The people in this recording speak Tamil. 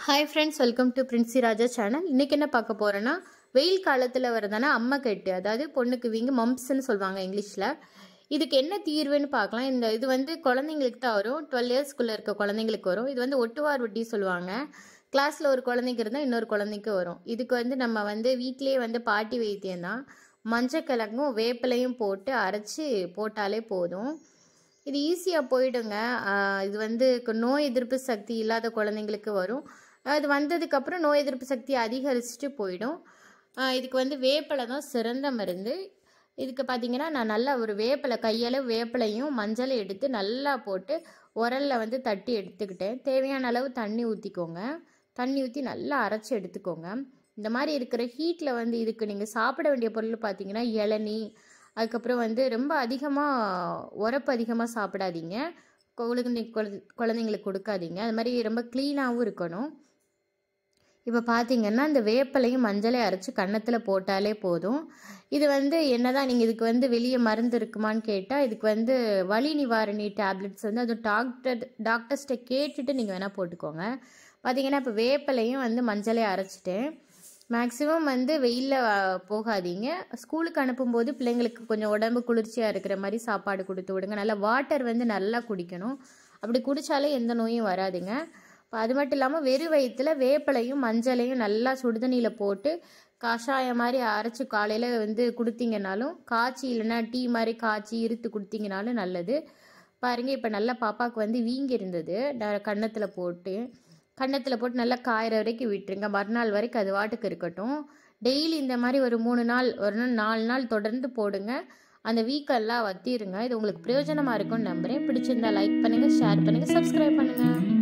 hi friends welcome to Princy Raja channel இன்றைக்கி என்ன பார்க்க போகிறேன்னா வெயில் காலத்தில் வரதான அம்மை கட்டு அதாவது பொண்ணுக்கு வீங்க மம்ப்ஸ்ன்னு சொல்லுவாங்க இங்கிலீஷில் இதுக்கு என்ன தீர்வுன்னு பார்க்கலாம் இந்த இது வந்து குழந்தைங்களுக்கு தான் வரும் டுவெல் இயர்ஸ்க்குள்ளே இருக்க குழந்தைங்களுக்கு வரும் இது வந்து ஒட்டுவார் ஒட்டி சொல்லுவாங்க கிளாஸில் ஒரு குழந்தைக்கு இருந்தால் இன்னொரு குழந்தைக்கு வரும் இதுக்கு வந்து நம்ம வந்து வீட்டிலேயே வந்து பாட்டி வைத்தியம் தான் மஞ்சக்கிழங்கும் வேப்பிலையும் போட்டு அரைச்சி போட்டாலே போதும் இது ஈஸியாக போயிடுங்க ஆஹ் இது வந்து கு- நோய் எதிர்ப்பு சக்தி இல்லாத குழந்தைங்களுக்கு வரும் அது வந்ததுக்கப்புறம் நோய் எதிர்ப்பு சக்தி அதிகரிச்சுட்டு போயிடும் ஆஹ் இதுக்கு வந்து வேப்பிலை தான் சிறந்த மருந்து இதுக்கு பார்த்தீங்கன்னா நான் நல்லா ஒரு வேப்பிலை கையால் வேப்பிலையும் மஞ்சளை எடுத்து நல்லா போட்டு உரலில் வந்து தட்டி எடுத்துக்கிட்டேன் தேவையான அளவு தண்ணி ஊற்றிக்கோங்க தண்ணி ஊற்றி நல்லா அரைச்சி எடுத்துக்கோங்க இந்த மாதிரி இருக்கிற ஹீட்டில் வந்து இதுக்கு நீங்கள் சாப்பிட வேண்டிய பொருள் பார்த்தீங்கன்னா இளநீ அதுக்கப்புறம் வந்து ரொம்ப அதிகமாக உரப்பு அதிகமாக சாப்பிடாதீங்க குழந்தை குழந்தைங்களுக்கு கொடுக்காதீங்க அது மாதிரி ரொம்ப க்ளீனாகவும் இருக்கணும் இப்போ பார்த்தீங்கன்னா இந்த வேப்பிலையும் மஞ்சளையும் அரைச்சி கன்னத்தில் போட்டாலே போதும் இது வந்து என்னதான் நீங்கள் இதுக்கு வந்து வெளியே மருந்து இருக்குமான்னு கேட்டால் இதுக்கு வந்து வலி நிவாரணி டேப்லெட்ஸ் வந்து அது டாக்டர் டாக்டர்ஸ்கிட்ட கேட்டுட்டு நீங்கள் வேணால் போட்டுக்கோங்க பார்த்தீங்கன்னா இப்போ வேப்பிலையும் வந்து மஞ்சளையும் அரைச்சிட்டேன் மேக்ஸிமம் வந்து வெயிலில் போகாதீங்க ஸ்கூலுக்கு அனுப்பும்போது பிள்ளைங்களுக்கு கொஞ்சம் உடம்பு குளிர்ச்சியாக இருக்கிற மாதிரி சாப்பாடு கொடுத்து விடுங்க நல்லா வாட்டர் வந்து நல்லா குடிக்கணும் அப்படி குடித்தாலே எந்த நோயும் வராதுங்க இப்போ அது மட்டும் இல்லாமல் வெறும் வயிற்றுல வேப்பிலையும் மஞ்சளையும் நல்லா சுடுதண்ணியில் போட்டு கஷாயம் மாதிரி அரைச்சி காலையில் வந்து கொடுத்தீங்கனாலும் காய்ச்சி இல்லைன்னா டீ மாதிரி காய்ச்சி இருத்து கொடுத்தீங்கனாலும் நல்லது பாருங்க இப்போ நல்லா பாப்பாவுக்கு வந்து வீங்கி இருந்தது நான் கன்னத்தில் போட்டு கன்னத்தில் போட்டு நல்லா காயிற வரைக்கும் விட்டுருங்க மறுநாள் வரைக்கும் அது வாட்டுக்கு இருக்கட்டும் டெய்லி இந்த மாதிரி ஒரு மூணு நாள் ஒரு நாள் நாலு நாள் தொடர்ந்து போடுங்க அந்த வீக்கெல்லாம் வத்திருங்க இது உங்களுக்கு பிரயோஜனமாக இருக்கும்னு நம்புகிறேன் பிடிச்சிருந்தா லைக் பண்ணுங்கள் ஷேர் பண்ணுங்கள் சப்ஸ்கிரைப் பண்ணுங்கள்